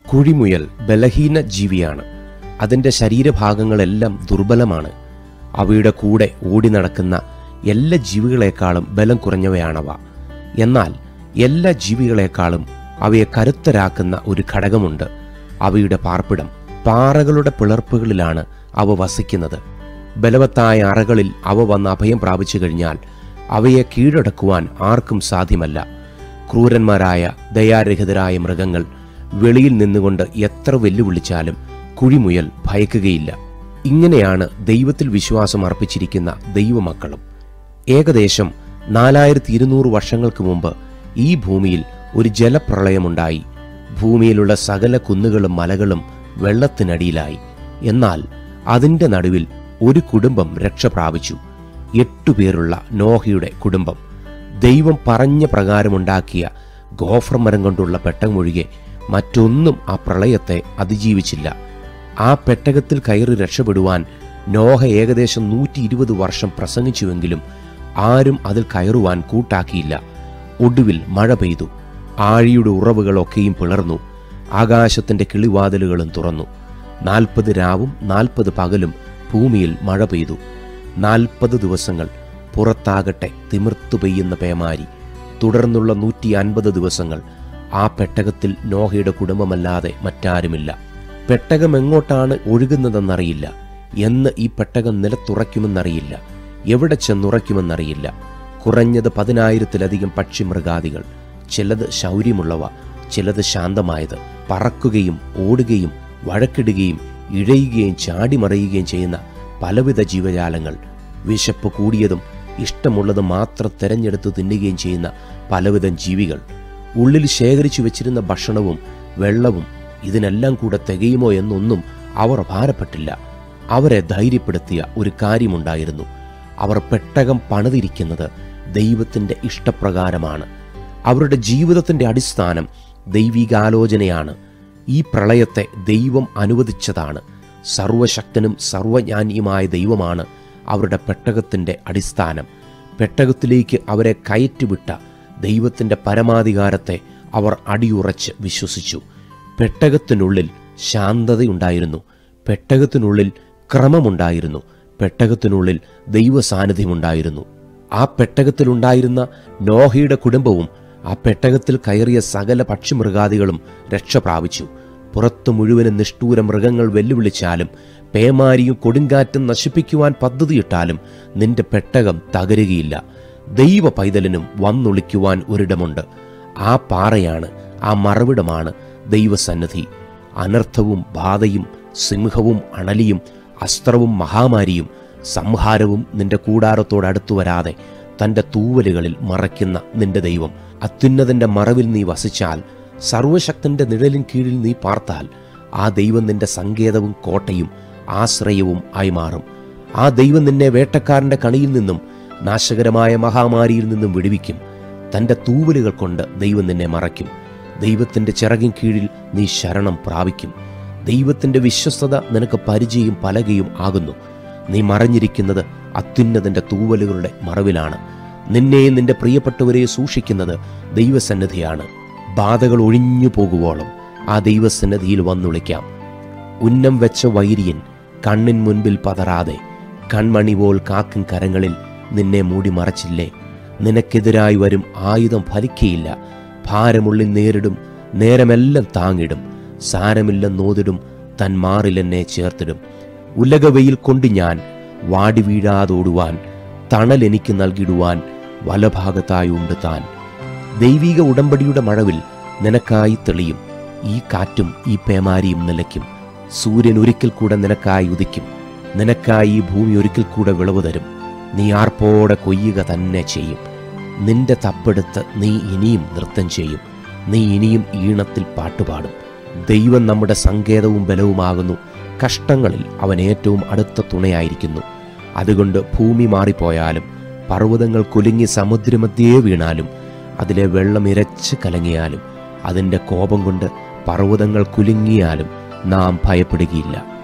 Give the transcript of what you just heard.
കുഴിമുയൽ ബലഹീന ജീവിയാണ് അതിൻ്റെ ശരീരഭാഗങ്ങളെല്ലാം ദുർബലമാണ് അവയുടെ കൂടെ ഓടി നടക്കുന്ന എല്ലാ ജീവികളെക്കാളും ബലം കുറഞ്ഞവയാണവ എന്നാൽ എല്ലാ ജീവികളെക്കാളും അവയെ കരുത്തരാക്കുന്ന ഒരു ഘടകമുണ്ട് അവയുടെ പാർപ്പിടം പാറകളുടെ പിളർപ്പുകളിലാണ് അവ വസിക്കുന്നത് ബലവത്തായ അറകളിൽ അവ വന്ന് അഭയം പ്രാപിച്ചു കഴിഞ്ഞാൽ അവയെ കീഴടക്കുവാൻ ആർക്കും സാധ്യമല്ല ക്രൂരന്മാരായ ദയാരഹിതരായ മൃഗങ്ങൾ വെളിയിൽ നിന്നുകൊണ്ട് എത്ര വെല്ലുവിളിച്ചാലും കുഴിമുയൽ ഭയക്കുകയില്ല ഇങ്ങനെയാണ് ദൈവത്തിൽ വിശ്വാസം അർപ്പിച്ചിരിക്കുന്ന ദൈവമക്കളും ഏകദേശം നാലായിരത്തി ഇരുന്നൂറ് വർഷങ്ങൾക്ക് മുമ്പ് ഈ ഭൂമിയിൽ ഒരു ജലപ്രളയമുണ്ടായി ഭൂമിയിലുള്ള സകല കുന്നുകളും മലകളും വെള്ളത്തിനടിയിലായി എന്നാൽ അതിൻ്റെ നടുവിൽ ഒരു കുടുംബം രക്ഷ പ്രാപിച്ചു എട്ടുപേരുള്ള നോഹയുടെ കുടുംബം ദൈവം പറഞ്ഞ പ്രകാരമുണ്ടാക്കിയ ഗോഫർ മരം കൊണ്ടുള്ള പെട്ടകമൊഴികെ മറ്റൊന്നും ആ പ്രളയത്തെ അതിജീവിച്ചില്ല ആ പെട്ടകത്തിൽ കയറി രക്ഷപ്പെടുവാൻ നോഹ ഏകദേശം നൂറ്റി ഇരുപത് വർഷം പ്രസംഗിച്ചുവെങ്കിലും ആരും അതിൽ കയറുവാൻ കൂട്ടാക്കിയില്ല ഒടുവിൽ മഴ പെയ്തു ആഴിയുടെ ഉറവുകളൊക്കെയും പിളർന്നു ആകാശത്തിന്റെ കിളിവാതിലുകളും തുറന്നു നാൽപ്പത് രാവും നാൽപ്പത് പകലും ഭൂമിയിൽ മഴ പെയ്തു നാൽപ്പത് ദിവസങ്ങൾ പുറത്താകട്ടെ തിമിർത്തു പെയ്യുന്ന പേമാരി തുടർന്നുള്ള നൂറ്റി അൻപത് ദിവസങ്ങൾ ആ പെട്ടകത്തിൽ നോഹയുടെ കുടുംബമല്ലാതെ മറ്റാരുമില്ല പെട്ടകം എങ്ങോട്ടാണ് ഒഴുകുന്നതെന്നറിയില്ല എന്ന് ഈ പെട്ടകം നിലത്തുറയ്ക്കുമെന്നറിയില്ല എവിടെ ചെന്നുറയ്ക്കുമെന്നറിയില്ല കുറഞ്ഞത് പതിനായിരത്തിലധികം പക്ഷിമൃഗാദികൾ ചിലത് ശൗര്യമുള്ളവ ചിലത് ശാന്തമായത് പറക്കുകയും ഓടുകയും വഴക്കിടുകയും ഇഴയുകയും ചാടിമറിയുകയും ചെയ്യുന്ന പലവിധ ജീവജാലങ്ങൾ വിശപ്പ് കൂടിയതും ഇഷ്ടമുള്ളത് മാത്രം തെരഞ്ഞെടുത്ത് തിന്നുകയും ചെയ്യുന്ന പലവിധം ജീവികൾ ഉള്ളിൽ ശേഖരിച്ചു വെച്ചിരുന്ന ഭക്ഷണവും വെള്ളവും ഇതിനെല്ലാം കൂടെ തികയുമോ എന്നൊന്നും അവർ ഭാരപ്പെട്ടില്ല അവരെ ധൈര്യപ്പെടുത്തിയ ഒരു കാര്യമുണ്ടായിരുന്നു അവർ പെട്ടകം പണിതിരിക്കുന്നത് ദൈവത്തിൻ്റെ ഇഷ്ടപ്രകാരമാണ് അവരുടെ ജീവിതത്തിൻ്റെ അടിസ്ഥാനം ദൈവികാലോചനയാണ് ഈ പ്രളയത്തെ ദൈവം അനുവദിച്ചതാണ് സർവശക്തനും സർവജ്ഞാനിയുമായ ദൈവമാണ് അവരുടെ പെട്ടകത്തിൻ്റെ അടിസ്ഥാനം പെട്ടകത്തിലേക്ക് അവരെ കയറ്റിവിട്ട ദൈവത്തിൻ്റെ പരമാധികാരത്തെ അവർ അടിയുറച്ച് വിശ്വസിച്ചു പെട്ടകത്തിനുള്ളിൽ ശാന്തതയുണ്ടായിരുന്നു പെട്ടകത്തിനുള്ളിൽ ക്രമമുണ്ടായിരുന്നു പെട്ടകത്തിനുള്ളിൽ ദൈവസാന്നിധ്യമുണ്ടായിരുന്നു ആ പെട്ടകത്തിലുണ്ടായിരുന്ന നോഹയുടെ കുടുംബവും ആ പെട്ടകത്തിൽ കയറിയ സകല പക്ഷിമൃഗാദികളും രക്ഷ പ്രാപിച്ചു പുറത്തു മുഴുവനും നിഷ്ഠൂര മൃഗങ്ങൾ വെല്ലുവിളിച്ചാലും പേമാരിയും കൊടുങ്കാറ്റും നശിപ്പിക്കുവാൻ പദ്ധതിയിട്ടാലും നിന്റെ പെട്ടകം തകരുകയില്ല ദൈവ പൈതലിനും വന്നൊളിക്കുവാൻ ഒരിടമുണ്ട് ആ പാറയാണ് ആ മറവിടമാണ് ദൈവസന്നിധി അനർത്ഥവും ബാധയും സിംഹവും അണലിയും അസ്ത്രവും മഹാമാരിയും സംഹാരവും നിന്റെ കൂടാരത്തോടടുത്തു വരാതെ തൻ്റെ തൂവലുകളിൽ മറയ്ക്കുന്ന നിന്റെ ദൈവം അത്യുന്നതന്റെ മറവിൽ നീ വസിച്ചാൽ സർവശക്തന്റെ നിഴലിൻ കീഴിൽ നീ പാർത്താൽ ആ ദൈവം നിന്റെ സങ്കേതവും കോട്ടയും ആശ്രയവും ആയി മാറും ആ ദൈവം നിന്നെ വേട്ടക്കാരന്റെ കണിയിൽ നിന്നും നാശകരമായ മഹാമാരിയിൽ നിന്നും വിടുവിക്കും തൻ്റെ തൂവലുകൾ കൊണ്ട് ദൈവം നിന്നെ മറയ്ക്കും ദൈവത്തിൻ്റെ ചിറകിൻ കീഴിൽ നീ ശരണം പ്രാപിക്കും ദൈവത്തിൻ്റെ വിശ്വസ്തത നിനക്ക് പരിചയം പലകയും ആകുന്നു നീ മറഞ്ഞിരിക്കുന്നത് അത്യുന്നതന്റെ തൂവലുകളുടെ മറവിലാണ് നിന്നെയും നിന്റെ പ്രിയപ്പെട്ടവരെയും സൂക്ഷിക്കുന്നത് ദൈവസന്നിധിയാണ് ബാധകൾ ഒഴിഞ്ഞു പോകുവോളം ആ ദൈവസന്നിധിയിൽ വന്നുളിക്കാം ഉന്നം വെച്ച വൈര്യൻ കണ്ണിൻ മുൻപിൽ പതറാതെ കൺമണി പോൽ കാക്കും കരങ്ങളിൽ നിന്നെ മൂടി മറച്ചില്ലേ നിനക്കെതിരായി വരും ആയുധം ഫലിക്കയില്ല ഭാരമുള്ളിൽ നേരിടും നേരമെല്ലാം താങ്ങിടും സാരമില്ലെന്നോതിടും തൻ മാറിലെന്നെ ചേർത്തിടും ഉലകവയിൽ കൊണ്ട് ഞാൻ വാടി വീഴാതോടുവാൻ തണൽ എനിക്ക് നൽകിടുവാൻ വലഭാഗത്തായി ഉണ്ട് താൻ ദൈവിക ഉടമ്പടിയുടെ മഴവിൽ നിനക്കായി തെളിയും ഈ കാറ്റും ഈ പേമാരിയും നിലയ്ക്കും സൂര്യൻ ഒരിക്കൽ കൂടെ നിനക്കായി ഉദിക്കും നിനക്കായി ഈ ഭൂമി ഒരിക്കൽ കൂടെ വിളവ് തരും നീ ആർപ്പോടെ കൊയ്യുക തന്നെ ചെയ്യും നിന്റെ തപ്പെടുത്ത് നീ ഇനിയും നൃത്തം ചെയ്യും നീ ഇനിയും ഈണത്തിൽ പാട്ടുപാടും ദൈവം നമ്മുടെ സങ്കേതവും ബലവുമാകുന്നു കഷ്ടങ്ങളിൽ അവൻ ഏറ്റവും അടുത്ത തുണയായിരിക്കുന്നു അതുകൊണ്ട് ഭൂമി മാറിപ്പോയാലും പർവ്വതങ്ങൾ കുലുങ്ങി സമുദ്രമധ്യേ വീണാലും അതിലെ വെള്ളം ഇരച്ച് കലങ്ങിയാലും അതിൻ്റെ കോപം കൊണ്ട് പർവ്വതങ്ങൾ കുലുങ്ങിയാലും നാം ഭയപ്പെടുകയില്ല